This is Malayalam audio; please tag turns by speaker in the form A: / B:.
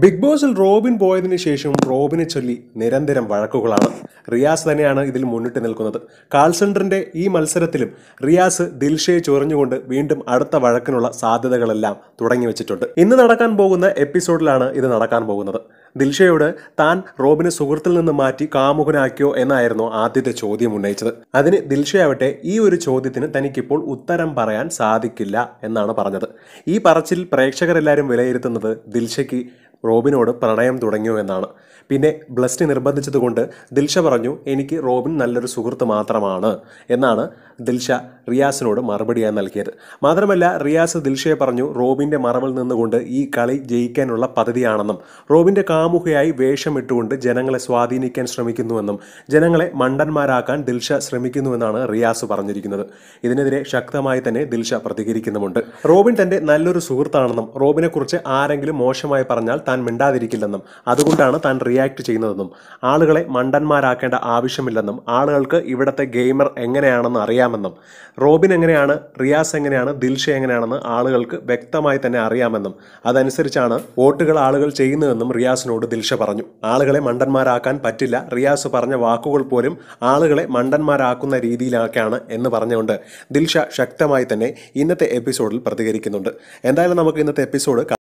A: ബിഗ് ബോസിൽ റോബിൻ പോയതിനു ശേഷം റോബിനെ ചൊല്ലി നിരന്തരം വഴക്കുകളാണ് റിയാസ് തന്നെയാണ് ഇതിൽ മുന്നിട്ട് നിൽക്കുന്നത് കാൾ സെന്ററിന്റെ ഈ മത്സരത്തിലും റിയാസ് ദിൽഷയെ ചൊറിഞ്ഞുകൊണ്ട് വീണ്ടും അടുത്ത വഴക്കിനുള്ള സാധ്യതകളെല്ലാം തുടങ്ങി വെച്ചിട്ടുണ്ട് ഇന്ന് നടക്കാൻ പോകുന്ന എപ്പിസോഡിലാണ് ഇത് നടക്കാൻ പോകുന്നത് ദിൽഷയോട് താൻ റോബിനെ സുഹൃത്തിൽ നിന്ന് മാറ്റി കാമുകനാക്കിയോ എന്നായിരുന്നു ആദ്യത്തെ ചോദ്യം ഉന്നയിച്ചത് അതിന് ദിൽഷയാവട്ടെ ഈ ഒരു ചോദ്യത്തിന് തനിക്കിപ്പോൾ ഉത്തരം പറയാൻ സാധിക്കില്ല എന്നാണ് പറഞ്ഞത് ഈ പറച്ചിൽ പ്രേക്ഷകരെല്ലാവരും വിലയിരുത്തുന്നത് ദിൽഷയ്ക്ക് റോബിനോട് പ്രണയം തുടങ്ങിയോ എന്നാണ് പിന്നെ ബ്ലസ്റ്റി നിർബന്ധിച്ചതുകൊണ്ട് ദിൽഷ പറഞ്ഞു എനിക്ക് റോബിൻ നല്ലൊരു സുഹൃത്ത് മാത്രമാണ് എന്നാണ് ദിൽഷ റിയാസിനോട് മറുപടിയായി നൽകിയത് മാത്രമല്ല റിയാസ് ദിൽഷയെ പറഞ്ഞു റോബിന്റെ മറവിൽ നിന്നുകൊണ്ട് ഈ കളി ജയിക്കാനുള്ള പദ്ധതിയാണെന്നും റോബിന്റെ കാമുകയായി വേഷമിട്ടുകൊണ്ട് ജനങ്ങളെ സ്വാധീനിക്കാൻ ശ്രമിക്കുന്നുവെന്നും ജനങ്ങളെ മണ്ടന്മാരാക്കാൻ ദിൽഷ ശ്രമിക്കുന്നുവെന്നാണ് റിയാസ് പറഞ്ഞിരിക്കുന്നത് ഇതിനെതിരെ ശക്തമായി തന്നെ ദിൽഷ പ്രതികരിക്കുന്നുമുണ്ട് റോബിൻ തന്റെ നല്ലൊരു സുഹൃത്താണെന്നും റോബിനെ കുറിച്ച് ആരെങ്കിലും മോശമായി പറഞ്ഞാൽ താൻ മിണ്ടാതിരിക്കില്ലെന്നും അതുകൊണ്ടാണ് താൻ റിയാക്ട് ചെയ്യുന്നതെന്നും ആളുകളെ മണ്ടന്മാരാക്കേണ്ട ആവശ്യമില്ലെന്നും ആളുകൾക്ക് ഇവിടുത്തെ ഗെയിമർ എങ്ങനെയാണെന്ന് അറിയാമെന്നും റോബിൻ എങ്ങനെയാണ് റിയാസ് എങ്ങനെയാണ് ദിൽഷ എങ്ങനെയാണെന്ന് ആളുകൾക്ക് വ്യക്തമായി തന്നെ അറിയാമെന്നും അതനുസരിച്ചാണ് വോട്ടുകൾ ആളുകൾ ചെയ്യുന്നതെന്നും റിയാസിനോട് ദിൽഷ പറഞ്ഞു ആളുകളെ മണ്ടന്മാരാക്കാൻ പറ്റില്ല റിയാസ് പറഞ്ഞ വാക്കുകൾ പോലും ആളുകളെ മണ്ടന്മാരാക്കുന്ന രീതിയിലാക്കാണ് എന്ന് പറഞ്ഞുകൊണ്ട് ദിൽഷ ശക്തമായി തന്നെ ഇന്നത്തെ എപ്പിസോഡിൽ പ്രതികരിക്കുന്നുണ്ട് എന്തായാലും നമുക്ക് ഇന്നത്തെ എപ്പിസോഡ്